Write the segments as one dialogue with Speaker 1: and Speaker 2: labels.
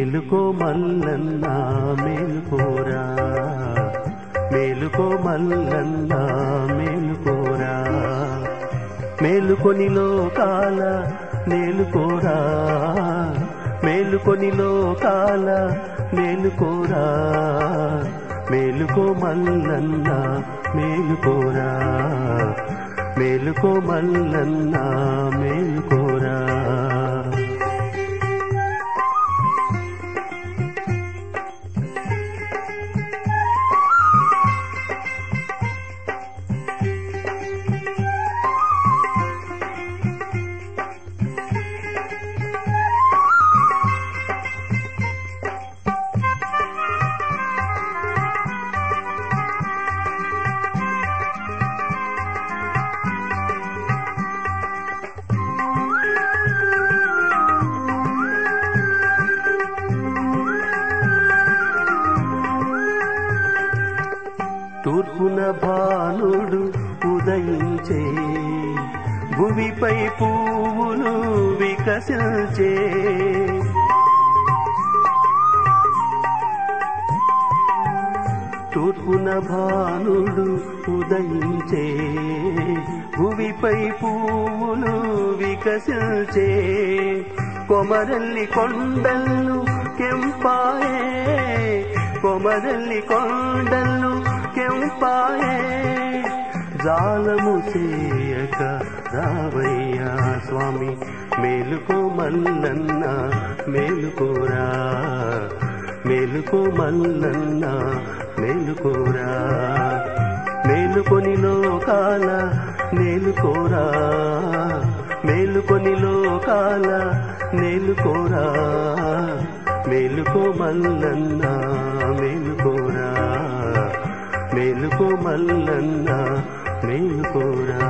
Speaker 1: మేలుకో మల్లన్న మేలుకోరా మేలుకో మల్లన్న మేలుకోరా మేలుకొని లోకాల మేలుకోరా మేలుకొని లోకాల మేలుకోరా మేలుకో మల్లన్న మేలుకోరా మేలుకో మల్లన్న మేలుకోరా తూర్పున భానుడు ఉదయించే భూమిపై పువ్వులు వికసించే తూర్పున భానుడు ఉదయించే భూమిపై పువ్వులు వికసించే కొమరల్లి కొండలు కెంపాయే కొమరల్లి కొండలు కెంపాయే జాలము చేయక రావయ్యా స్వామి మేలుకో మల్లన్న మేలుకోరా మేలుకో మల్లన్న మేలుకోరా మేలుకొని లోకాల మేలుకోరా మేలుకొని లోకాల మేలుకోరా మేలుకో మల్లన్న మేలుకోరా మేలుకో మల్లన్న మేలుకోరా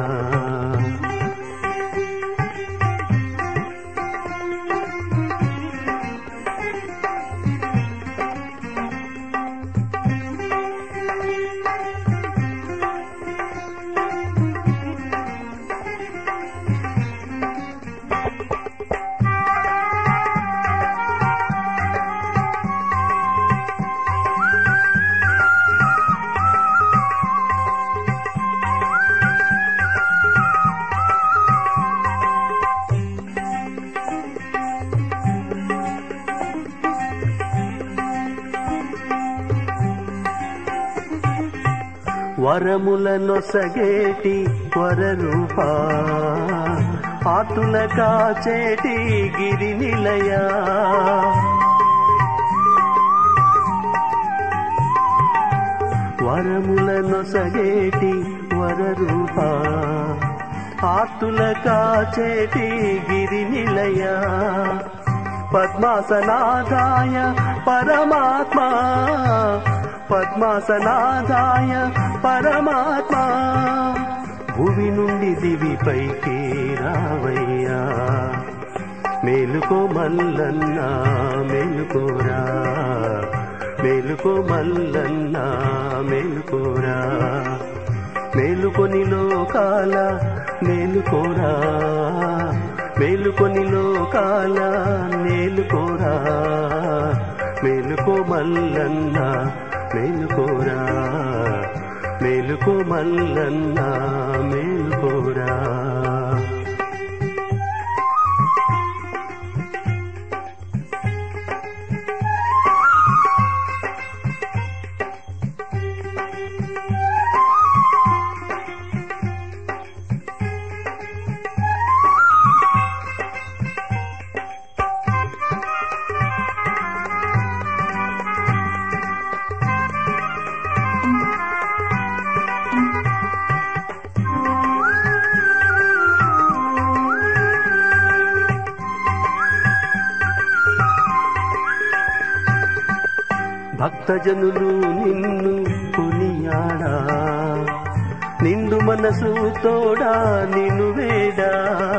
Speaker 1: వరముల నొసగేటి వరరూపా ఆతుల కాచేటి గిరి నిలయా వరముల నొసగేటి వరరూపా ఆతుల కాచేటి గిరి నిలయా పద్మాసనాదాయ పరమాత్మ పద్మాసనాదాయ పరమాత్మ భూమి నుండి దివిపైకి రావయ్యా మేలుకో మల్లన్న మేలుకోరా మేలుకో మల్లన్న మేలుకోరా మేలుకొని లోకాల మేలుకోరా మేలుకొని లోకాల మేలుకోరా మేలుకో మల్లన్న మేలుకోరా మేలుకో మల్లన్న మేలుకోరా భక్తజనులు నిన్ను కొనియాడా నిండు మనసు తోడా నిన్ను వేడా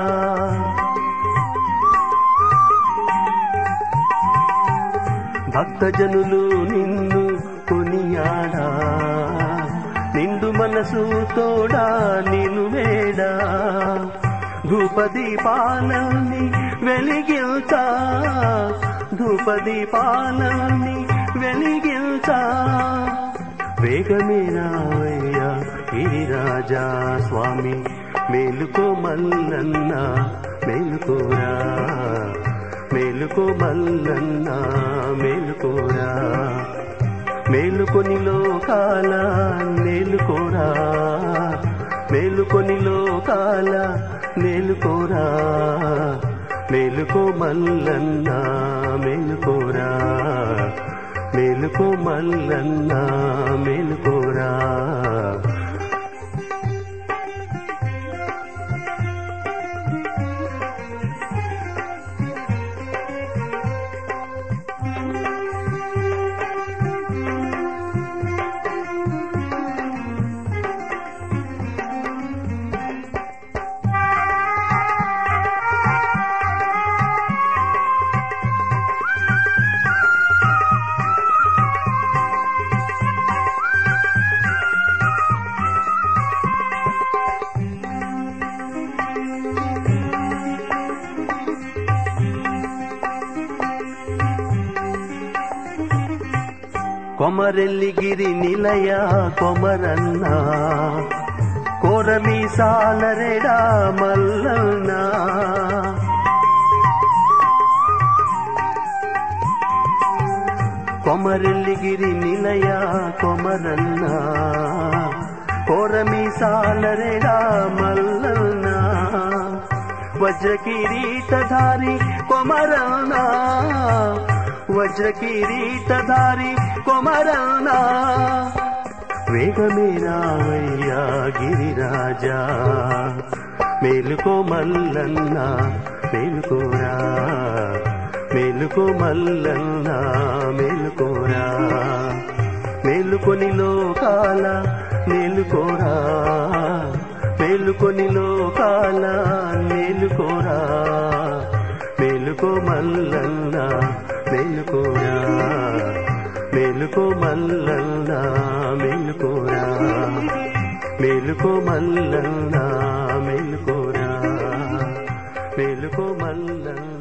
Speaker 1: భక్తజనులు నిన్ను కొనియాడా నిండు మనసు తోడా నిన్ను వేడా ధూపదీపాలని వెలిగిల్తా ధూపదీపాలని వెలిగించా వేగమే రావయ్యా గిరిరాజా స్వామి మేలుకో మల్లన్న మేలుకోరా మేలుకో మల్లన్న మేలుకోరా మేలుకొని లోకాల నేలుకోరా మేలుకొని లోకాల నేలుకోరా మేలుకో మల్లన్న మేలుకోరా మేలుకో మల్లన్న మేలుకోరా కొమరెల్లిగిరి నిలయ కొమరన్న కోరమి సాలరెడా మల్లన్న కొమరెల్లిగిరి నిలయ కొమరన్న కోరమి సాలరెడా మల్లన్న వజ్ర కిరీటధారి కొమరన్న వజ్ర కిరీటధారి కొమరనా వేగమే రావయ్యా గిరిరాజా మేలుకో మల్లన్న మేలుకోరా మేలుకో మల్లన్న మేలుకోరా మేలుకొని లోకాల మేలుకోరా మేలుకొని లోకాల మేలుకోరా మేలుకో మల్లన్న మేలుకోరా మేలుకో మల్లన్న మేలుకోరా మేలుకో మల్లన్న మేలుకోరా మేలుకో మల్లన్న